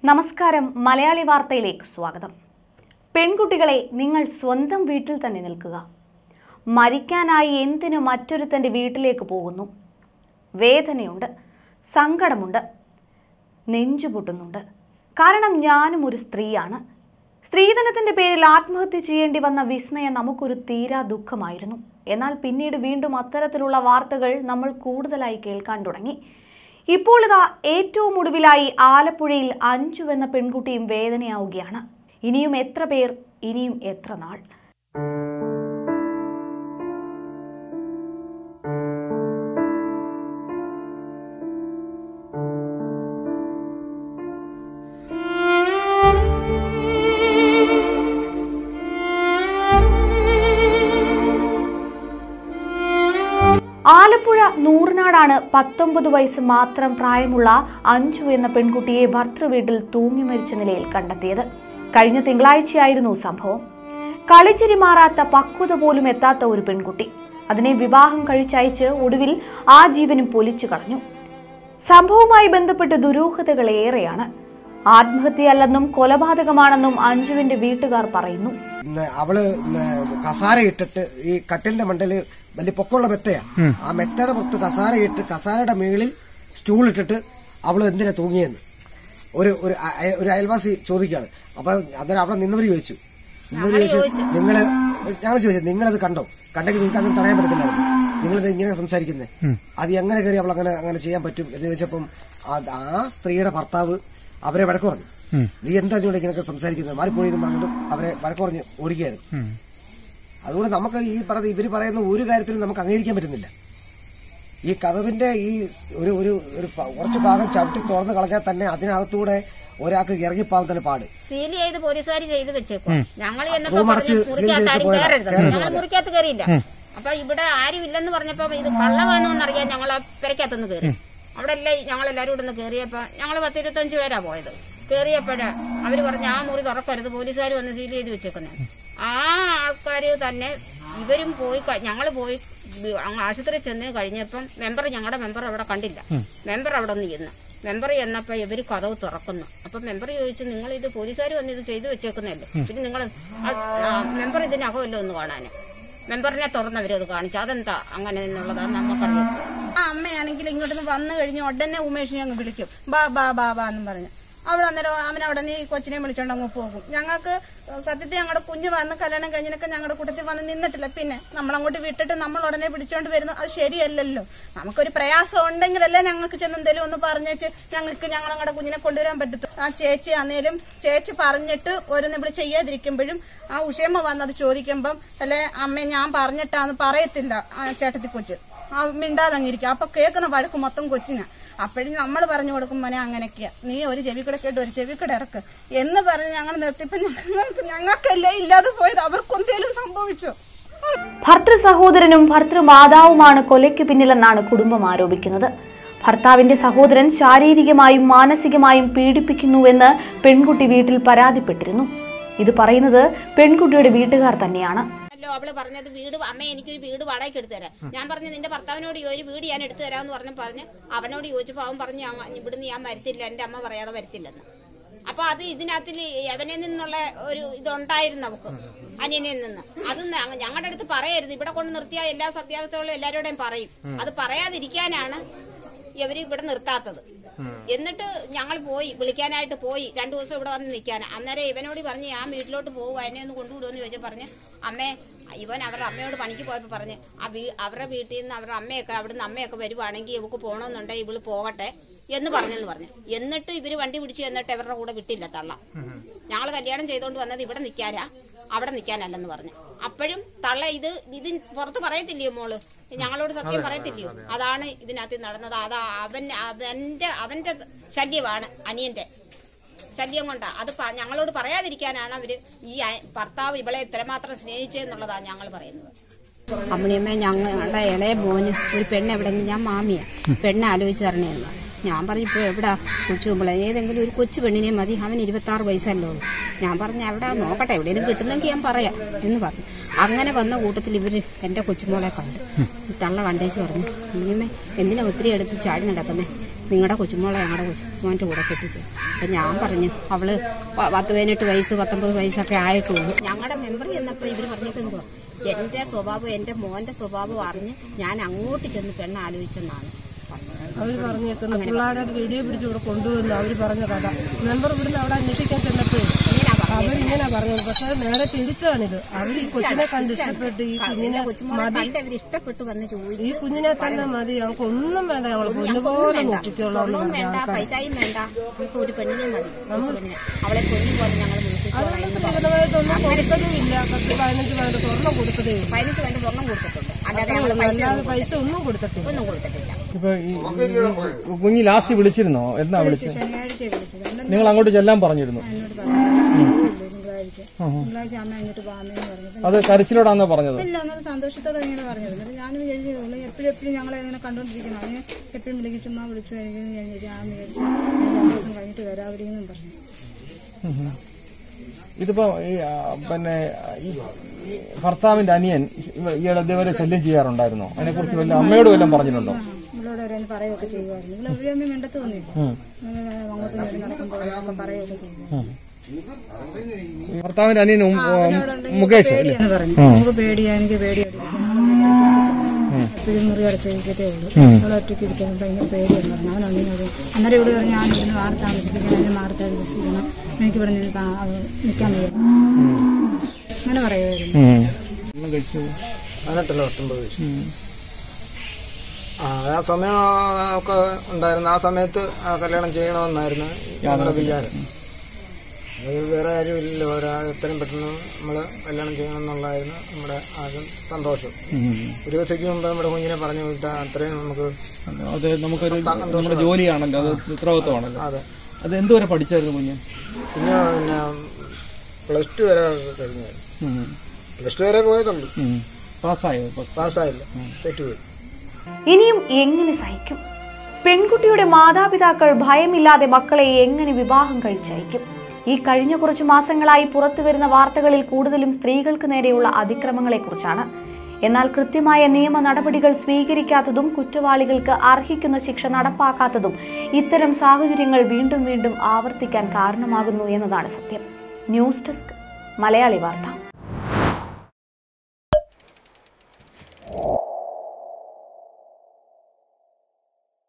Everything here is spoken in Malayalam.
നമസ്കാരം മലയാളി വാർത്തയിലേക്ക് സ്വാഗതം പെൺകുട്ടികളെ നിങ്ങൾ സ്വന്തം വീട്ടിൽ തന്നെ നിൽക്കുക മരിക്കാനായി എന്തിനു മറ്റൊരുത്തൻ്റെ വീട്ടിലേക്ക് പോകുന്നു വേദനയുണ്ട് സങ്കടമുണ്ട് നെഞ്ചുപൊട്ടുന്നുണ്ട് കാരണം ഞാനും ഒരു സ്ത്രീയാണ് സ്ത്രീധനത്തിന്റെ പേരിൽ ആത്മഹത്യ ചെയ്യേണ്ടി വന്ന വിസ്മയ നമുക്കൊരു തീരാ ദുഃഖമായിരുന്നു എന്നാൽ പിന്നീട് വീണ്ടും അത്തരത്തിലുള്ള വാർത്തകൾ നമ്മൾ കൂടുതലായി കേൾക്കാൻ തുടങ്ങി ഇപ്പോൾ ഇതാ ഏറ്റവും ഒടുവിലായി ആലപ്പുഴയിൽ അഞ്ചു എന്ന പെൺകുട്ടിയും വേദനയാവുകയാണ് ഇനിയും എത്ര പേർ ഇനിയും എത്ര നാൾ ആലപ്പുഴ നൂറിനാടാണ് പത്തൊമ്പത് വയസ്സ് മാത്രം പ്രായമുള്ള അഞ്ചു എന്ന പെൺകുട്ടിയെ ഭർത്തൃവീട്ടിൽ തൂങ്ങി മരിച്ച നിലയിൽ കണ്ടെത്തിയത് കഴിഞ്ഞ തിങ്കളാഴ്ചയായിരുന്നു സംഭവം കളിച്ചിരി മാറാത്ത പക്വത പോലും എത്താത്ത ഒരു പെൺകുട്ടി അതിനെ വിവാഹം കഴിച്ചയച്ച് ഒടുവിൽ ആ ജീവനും പൊലിച്ചു കളഞ്ഞു സംഭവവുമായി ബന്ധപ്പെട്ട് ദുരൂഹതകൾ ഏറെയാണ് ആത്മഹത്യയല്ലെന്നും കൊലപാതകമാണെന്നും അഞ്ജുവിന്റെ വീട്ടുകാർ പറയുന്നു ഇന്ന് അവള് ഇന്ന് കസാര ഇട്ടിട്ട് ഈ കട്ടിലിന്റെ മണ്ടല് വലിയ പൊക്കമുള്ള മെത്തയാ ആ മെത്തയുടെ പുറത്ത് കസാര ഇട്ട് കസാരയുടെ മുകളിൽ സ്റ്റൂൾ ഇട്ടിട്ട് അവള് എന്തിനാ തൂങ്ങിയെന്ന് ഒരു ഒരു അയ- ഒരു അയൽവാസി ചോദിക്കാണ് അപ്പൊ അന്നേരം അവിടെ നിന്നവര് ചോദിച്ചു നിന്നവര് ചോദിച്ചു നിങ്ങള് ഞങ്ങൾ ചോദിച്ചു നിങ്ങളത് കണ്ടോ കണ്ടെങ്കിൽ നിങ്ങൾക്ക് അങ്ങനെ തടയാൻ പറ്റത്തില്ലായിരുന്നു നിങ്ങളിത് ഇങ്ങനെ സംസാരിക്കുന്നത് അത് എങ്ങനെ കയറി അവൾ അങ്ങനെ അങ്ങനെ ചെയ്യാൻ പറ്റും എന്ന് ചോദിച്ചപ്പം ആ- ആ സ്ത്രീയുടെ ഭർത്താവ് അവരെ വഴക്ക് പറഞ്ഞു നീ എന്താ ഇങ്ങോട്ട് ഇങ്ങനെയൊക്കെ സംസാരിക്കുന്നത് മാറിപ്പോയി എന്ന് പറഞ്ഞിട്ട് അവരെ വഴക്ക് പറഞ്ഞ് ഓടിക്കുകയായിരുന്നു അതുകൊണ്ട് നമുക്ക് ഈ പറഞ്ഞ ഇവര് പറയുന്ന ഒരു കാര്യത്തിലും നമുക്ക് അംഗീകരിക്കാൻ പറ്റുന്നില്ല ഈ കഥവിന്റെ ഈ ഒരു ഒരു ഒരു പ- കുറച്ച് ഭാഗം ചവിട്ടി തുറന്ന് കളഞ്ഞാൽ തന്നെ അതിനകത്തൂടെ ഒരാൾക്ക് ഇറങ്ങിപ്പോകാൻ തന്നെ പാട് സീൽ ചെയ്ത് പോലീസുകാർ ചെയ്ത് വെച്ചേക്കും ഞങ്ങൾ ചെന്നപ്പോ റൂം അടച്ച് പറഞ്ഞു, സീൽ മുറിക്കകത്ത് ചെയ്തിട്ട് ആരും പോയതാ. കയറരുത് കയറരുത് ഞങ്ങൾ മുറിക്കകത്ത് കയറിയില്ല അപ്പൊ ഇവിടെ ആരും ഇല്ലെന്ന് പറഞ്ഞപ്പോ ഇത് കള്ളവാണോന്നറിയാൻ ഞങ്ങൾ ആ പെരക്കകത്തുനിന്ന് കയറി അവിടെ എല്ലാം ഞങ്ങൾ എല്ലാരും ഇവിടെ നിന്ന് കയറിയപ്പോ ഞങ്ങൾ പത്ത് ഇരുപത്തഞ്ച് പേരാ പോയത് കയറിയപ്പോഴ് അവര് പറഞ്ഞു ആ മുറി തുറക്കരുത് പോലീസുകാർ വന്ന് സീൽ ചെയ്ത് വെച്ചേക്കുന്നത് ആ ആൾക്കാര് തന്നെ ഇവരും പോയി ഞങ്ങൾ പോയി ബി- അങ്ങ് ആശുപത്രി ചെന്ന് കഴിഞ്ഞപ്പം മെമ്പർ ഞങ്ങളുടെ മെമ്പർ അവിടെ കണ്ടില്ല മെമ്പർ അവിടെ നിന്ന് ഇരുന്ന് മെമ്പർ ചെന്നപ്പോ ഇവര് കഥവ് തുറക്കുന്നു അപ്പൊ മെമ്പർ ചോദിച്ചു നിങ്ങൾ ഇത് പോലീസുകാർ വന്ന് ഇത് ചെയ്തു വെച്ചേക്കുന്നല്ലേ പിന്നെ നിങ്ങൾ മെമ്പർ ഇതിനകമല്ലോ ഒന്ന് കാണാന് മെമ്പറിനെ തുറന്നവരത് കാണിച്ചു അതെന്താ അങ്ങനെ എന്നുള്ളതാണ് നമുക്കറിയാം ആ അമ്മയാണെങ്കിൽ ഇങ്ങോട്ട് വന്നു കഴിഞ്ഞ് ഉടനെ ഉമേഷിനെ അങ്ങ് വിളിക്കും ബാ ബാ ബാ ബാ എന്നും പറഞ്ഞു അവൾ അന്നേരം അവൻ ഉടനെ ഈ കൊച്ചിനെ വിളിച്ചോണ്ട് അങ്ങ് പോകും ഞങ്ങൾക്ക് സത്യത്തിൽ ഞങ്ങളുടെ കുഞ്ഞ് വന്ന് കല്യാണം കഴിഞ്ഞിനൊക്കെ ഞങ്ങളുടെ കൂട്ടത്തിൽ വന്ന് നിന്നിട്ടില്ല പിന്നെ നമ്മളങ്ങോട്ട് വിട്ടിട്ട് നമ്മൾ ഉടനെ പിടിച്ചോണ്ട് വരുന്നു അത് ശരിയല്ലല്ലോ നമുക്കൊരു പ്രയാസം ഉണ്ടെങ്കിലല്ലേ ഞങ്ങൾക്ക് ചെന്ന് എന്തെങ്കിലും ഒന്ന് പറഞ്ഞേച്ച് ഞങ്ങൾക്ക് ഞങ്ങൾ ഞങ്ങളുടെ കുഞ്ഞിനെ കൊണ്ടുവരാൻ പറ്റത്തു ആ ചേച്ചി അന്നേരം ചേച്ചി പറഞ്ഞിട്ട് ഓരോന്ന് ഇവിടെ ചെയ്യാതിരിക്കുമ്പോഴും ആ ഉഷയമ്മ വന്നത് ചോദിക്കുമ്പം അല്ലെ അമ്മ ഞാൻ പറഞ്ഞിട്ടാന്ന് പറയത്തില്ല ആ ചേട്ടത്തി കൊച്ച് ആ മിണ്ടാതങ്ങിരിക്കും അപ്പൊ കേൾക്കുന്ന വഴക്ക് മൊത്തം കൊച്ചിനാ അപ്പോഴും നമ്മൾ പറഞ്ഞു കൊടുക്കും മോനെ അങ്ങനെയൊക്കെയാ നീ ഒരു ചെവി കൂടെ കേട്ട് ഒരു ചെവി കൂടെ ഇറക്ക് എന്ന് പറഞ്ഞ് ഞങ്ങൾ നിർത്തിയപ്പോ ഞങ്ങൾക്ക് ഞങ്ങൾക്കല്ലേ ഇല്ലാതെ പോയത് അവർക്കെന്തേലും സംഭവിച്ചോ ഭർത്തൃ സഹോദരനും ഭർത്തൃമാതാവുമാണ് കൊലയ്ക്ക് പിന്നിലെന്നാണ് കുടുംബം ആരോപിക്കുന്നത് ഭർത്താവിന്റെ സഹോദരൻ ശാരീരികമായും മാനസികമായും പീഡിപ്പിക്കുന്നുവെന്ന് പെൺകുട്ടി വീട്ടിൽ പരാതിപ്പെട്ടിരുന്നു ഇത് പറയുന്നത് പെൺകുട്ടിയുടെ വീട്ടുകാർ തന്നെയാണ് അല്ലോ അവള് പറഞ്ഞത് വീട് അമ്മ എനിക്കൊരു വീട് വാടകയ്ക്ക് എടുത്തു തരാം ഞാൻ പറഞ്ഞു നിന്റെ ഭർത്താവിനോട് ഈ ഒരു വീട് ഞാൻ എടുത്തു തരാമെന്ന് പറഞ്ഞു പറഞ്ഞ് അവനോട് ചോദിച്ചപ്പോ അവൻ പറഞ്ഞു "അങ്ങ- ഇവിടുന്ന് ഞാൻ വരത്തില്ല എന്റെ അമ്മ പറയാതെ വരത്തില്ലെന്ന് അപ്പൊ അത് ഇതിനകത്തിൽ അവനിൽ നിന്നുള്ള ഒരു ഇതുണ്ടായിരുന്നു നമുക്ക് അനിയനിൽ നിന്ന് അത് ഞ- ഞങ്ങളുടെ അടുത്ത് പറയരുത് ഇവിടെ കൊണ്ട് നിർത്തിയ എല്ലാ സത്യാവസ്ഥകളും എല്ലാവരോടെയും പറയും അത് പറയാതിരിക്കാനാണ് ഇവര് ഇവിടെ നിർത്താത്തത് എന്നിട്ട് ഞങ്ങൾ പോയി വിളിക്കാനായിട്ട് പോയി രണ്ടു ദിവസം ഇവിടെ വന്ന് നിൽക്കാൻ അന്നേരം ഇവനോട് പറഞ്ഞ് ഞാൻ വീട്ടിലോട്ട് പോകുക എന്നെ ഒന്ന് കൊണ്ടുവിടുമെന്ന് ചോദിച്ചാൽ പറഞ്ഞ് അമ്മേ ഇവൻ അവരുടെ അമ്മയോട് പണിക്ക് പോയപ്പോൾ പറഞ്ഞ് ആ വീ അവരുടെ വീട്ടിൽ നിന്ന് അവരുടെ അമ്മയൊക്കെ അവിടുന്ന് അമ്മയൊക്കെ വരുവാണെങ്കിൽ ഇവക്ക് പോകണമെന്നുണ്ടെങ്കിൽ ഇവള് പോകട്ടെ എന്ന് പറഞ്ഞെന്ന് പറഞ്ഞു എന്നിട്ട് ഇവര് വണ്ടി പിടിച്ച് എന്നിട്ട് ഇവരുടെ കൂടെ വിട്ടില്ല തള്ള ഞങ്ങൾ കല്യാണം ചെയ്തുകൊണ്ട് വന്നത് ഇവിടെ നിൽക്കാനാ അവിടെ നിൽക്കാനല്ലെന്ന് പറഞ്ഞു അപ്പോഴും തള്ള ഇത് ഇത് പുറത്ത് പറയത്തില്ലയോ മോള് ഞങ്ങളോട് സത്യം പറയത്തില്ലയോ അതാണ് ഇതിനകത്ത് നടന്നത് അതാ അവൻ അവന്റെ അവന്റെ ശല്യമാണ് അനിയന്റെ ശല്യം കൊണ്ടാ അത് പ- ഞങ്ങളോട് പറയാതിരിക്കാനാണ് അവര് ഈ അയ- ഭർത്താവ് ഇവളെ ഇത്രമാത്രം സ്നേഹിച്ചതെന്നുള്ളതാണ് ഞങ്ങൾ പറയുന്നത് അമ്മണിയമ്മ ഞങ്ങളുടെ ഇളയ മോന് ഒരു പെണ്ണ് എവിടെങ്കിലും ഞാൻ മാമിയാ പെണ്ണ് ആലോചിച്ച് തരണേന്ന് ഞാൻ പറഞ്ഞു ഇപ്പോൾ എവിടെ കൊച്ചുകുമ്പളെ ഏതെങ്കിലും ഒരു കൊച്ചു പെണ്ണിനെ മതി അവൻ ഇരുപത്തി ആറ് വയസ്സല്ലോ ഉള്ളൂ. ഞാൻ പറഞ്ഞു അവിടെ നോക്കട്ടെ എവിടെയെങ്കിലും കിട്ടുന്നെങ്കിൽ ഞാൻ പറയാം എന്ന് പറഞ്ഞു അങ്ങനെ വന്ന കൂട്ടത്തിൽ ഇവർ എൻ്റെ കൊച്ചുമോളെ കണ്ടു ഈ തള്ള കണ്ടേച്ച് പറഞ്ഞു അമ്മയമ്മേ എന്തിനാ ഒത്തിരി എടുത്ത് ചാടി നടക്കുന്നേ നിങ്ങളുടെ കൊച്ചുമോളെ ഞങ്ങളുടെ കൊച്ചുമോൻ്റെ കൂടെ കെട്ടിച്ചു അപ്പം ഞാൻ പറഞ്ഞു അവള് പ- പത്ത് പതിനെട്ട് വയസ്സ് പത്തൊമ്പത് വയസ്സൊക്കെ ആയിട്ടുള്ളൂ ഞങ്ങളുടെ മെമ്പർ ചെന്നപ്പോൾ ഇവർ പറഞ്ഞേക്കെന്തുവാ എന്റെ സ്വഭാവം എന്റെ മോന്റെ സ്വഭാവം അറിഞ്ഞ് ഞാൻ അങ്ങോട്ട് ചെന്ന് പെണ്ണ് ആലോചിച്ചെന്നാണ് പറഞ്ഞത്. അവര് പറഞ്ഞേക്കുന്നു പിള്ളേരെ വീഡിയോ പിടിച്ച് ഇവിടെ കൊണ്ടുവന്നു അവര് പറഞ്ഞ കഥ മെമ്പർ ഇവിടുന്ന് അവിടെ അന്വേഷിക്കാൻ ചെന്നപ്പോഴേ ഇങ്ങനാ പറഞ്ഞത്. അവരിങ്ങനെ പറഞ്ഞത് പക്ഷെ അത് നേരെ തിരിച്ചാണിത് അവർ ഈ കൊച്ചിനെ കണ്ട് ഇഷ്ടപ്പെട്ട് ഈ കുഞ്ഞിനെ എന്റെ കൊച്ചുമോളെ കണ്ട് അവർ ഇഷ്ടപ്പെട്ടു വന്ന് ഈ ചോദിച്ചു കുഞ്ഞിനെ തന്നെ മതി ഞങ്ങൾക്ക് ഒന്നും വേണ്ട ഞങ്ങൾ പൊന്നുപോലെ നോക്കിക്കോളാം എന്ന് സ്വർണവും പറഞ്ഞ വേണ്ട ആൾക്കാർ പൈസയും വേണ്ട നമുക്ക് ഒരു പെണ്ണിനെ മതി കൊച്ചു പെണ്ണിനെ അവളെ പൊന്നു പോലെ ഞങ്ങൾ നോക്കിക്കോളാം എന്ന് പറഞ്ഞു. സ്ത്രീധനമായിട്ടൊന്നും കൊടുത്തതുമില്ല പത്ത് പതിനഞ്ച് പതിനെട്ട് സ്വർണ്ണം കൊടുത്തതേ ഉള്ളൂ പതിനഞ്ച് വേണ്ട സ്വർണം കൊടുത്തിട്ടുണ്ട് അല്ലാതെ ഞങ്ങൾ പൈസ അല്ലാതെ പൈസ ഒന്നും കൊടുത്തിട്ടില്ല ഒന്നും കൊടുത്തിട്ടില്ല ഇപ്പൊ ഈ ഈ കുഞ്ഞ് ലാസ്റ്റ് വിളിച്ചിരുന്നോ എന്നാ വിളിച്ചത് ശനിയാഴ്ച വിളിച്ചത് നിങ്ങൾ അങ്ങോട്ട് ചെല്ലാൻ പറഞ്ഞിരുന്നു എന്നോട് പറഞ്ഞു തിങ്കളാഴ്ച തിങ്കളാഴ്ച അമ്മ അങ്ങോട്ട് പോകാമെന്ന് പറഞ്ഞത് അത് കരച്ചിലോടാന്നാ പറഞ്ഞത് ഇല്ല ഒന്നും സന്തോഷത്തോടെ ഇങ്ങനെ പറഞ്ഞത് എന്നിട്ട് ഞാനും വിചാരിച്ചു ഉള്ളു എപ്പോഴും എപ്പോഴും ഞങ്ങളെ ഇങ്ങനെ കണ്ടോണ്ടിരിക്കണം അതിന് എപ്പോഴും വിളിക്കും ചുമ്മാ വിളിച്ചു വരികയും ഞാൻ വിചാരിച്ചു ഞാൻ വിചാരിച്ചു ഞാൻ രണ്ട് ദിവസം കഴിഞ്ഞിട്ട് വരാവരിയെന്നും പറഞ്ഞു ഇതിപ്പോ ഈ ആ, പിന്നെ ഈ ഈ ഭർത്താവിന്റെ അനിയൻ ഇവ- ഇയാളെ ഇതേവരെ ശല്യം ചെയ്യാറുണ്ടായിരുന്നോ അതിനെ കുറിച്ച് വല്ല അമ്മയോട് വല്ലതും പറഞ്ഞിട്ടുണ്ടോ നമ്മളോട് ഓരോന്ന് പറയുകയൊക്കെ ചെയ്യുമായിരുന്നു ഇവിടെ ഒരു അമ്മ മിണ്ടത്ത് വന്നില്ല അങ്ങോട്ടും ഇങ്ങോട്ടും നടക്കുമ്പോൾ ഒക്കെ പറയുകയൊക്കെ ചെയ്യുമായിരുന്നു ഈ ഭർത്താവിന്റെ അനിയൻ ഉം, ഉം, മുകേഷ് അല്ലേ പേടിയെന്ന് പറഞ്ഞു നമുക്ക് പേടിയാ എനിക്ക് പേടിയടിക്കും എപ്പോഴും മുറി അടച്ചിരിക്കത്തേ ഉള്ളൂ അവളെ ഒറ്റയ്ക്ക് ഇരിക്കുന്നത് ഭയങ്കര പേടിയെന്ന് പറഞ്ഞു അവൻ അന്നിനോട് അന്നേരം ഇവിടെ പറഞ്ഞു ഞാൻ ഇവിടുന്ന് മാറി താമസിപ്പിക്കണം അതിന് മാറി താമസിപ്പിക്കണം എനിക്ക് ഇവിടെ നിന്ന് താ- അത് നിൽക്കാൻ വയ്യ അങ്ങനെ പറയുമായിരുന്നു ഉം. പതിനെട്ടല്ല പത്തൊമ്പത് വയസ്സ് ആ ആ സമയം ഒക്കെ ഉണ്ടായിരുന്നു ആ സമയത്ത് ആ കല്യാണം ചെയ്യണമെന്നായിരുന്നു ഞങ്ങളുടെ വിചാരം അത് വേറെ ആരും ഇല്ലല്ലോ ഒരാ എത്രയും പെട്ടെന്ന് നമ്മൾ കല്യാണം ചെയ്യണം എന്നുള്ളതായിരുന്നു നമ്മുടെ ആദ്യം സന്തോഷം ഒരു ദിവസത്തേക്ക് മുമ്പ് നമ്മുടെ കുഞ്ഞിനെ പറഞ്ഞു വിട്ടാൽ അത്രയും നമുക്ക് അത് നമുക്കൊരു നമ്മുടെ ജോലിയാണല്ലോ അത് ഉത്തരവാദിത്തമാണല്ലോ അതെ അത് എന്തുവരെ പഠിച്ചായിരുന്നു കുഞ്ഞ് പിന്നെ പിന്നെ പ്ലസ് ടു വരെ കഴിഞ്ഞായിരുന്നു പ്ലസ് ടു വരെ പോയതുള്ളൂ പാസ്സായോ പാസ്സായില്ല തെറ്റുപോയി ഇനിയും എങ്ങനെ സഹിക്കും പെൺകുട്ടിയുടെ മാതാപിതാക്കൾ ഭയമില്ലാതെ മക്കളെ എങ്ങനെ വിവാഹം കഴിച്ചയക്കും ഈ കഴിഞ്ഞ കുറച്ചു മാസങ്ങളായി പുറത്തു വരുന്ന വാർത്തകളിൽ കൂടുതലും സ്ത്രീകൾക്ക് നേരെയുള്ള അതിക്രമങ്ങളെക്കുറിച്ചാണ് എന്നാൽ കൃത്യമായ നിയമ നടപടികൾ സ്വീകരിക്കാത്തതും കുറ്റവാളികൾക്ക് അർഹിക്കുന്ന ശിക്ഷ നടപ്പാക്കാത്തതും ഇത്തരം സാഹചര്യങ്ങൾ വീണ്ടും വീണ്ടും ആവർത്തിക്കാൻ കാരണമാകുന്നു എന്നതാണ് സത്യം ന്യൂസ് ഡെസ്ക് മലയാളി വാർത്ത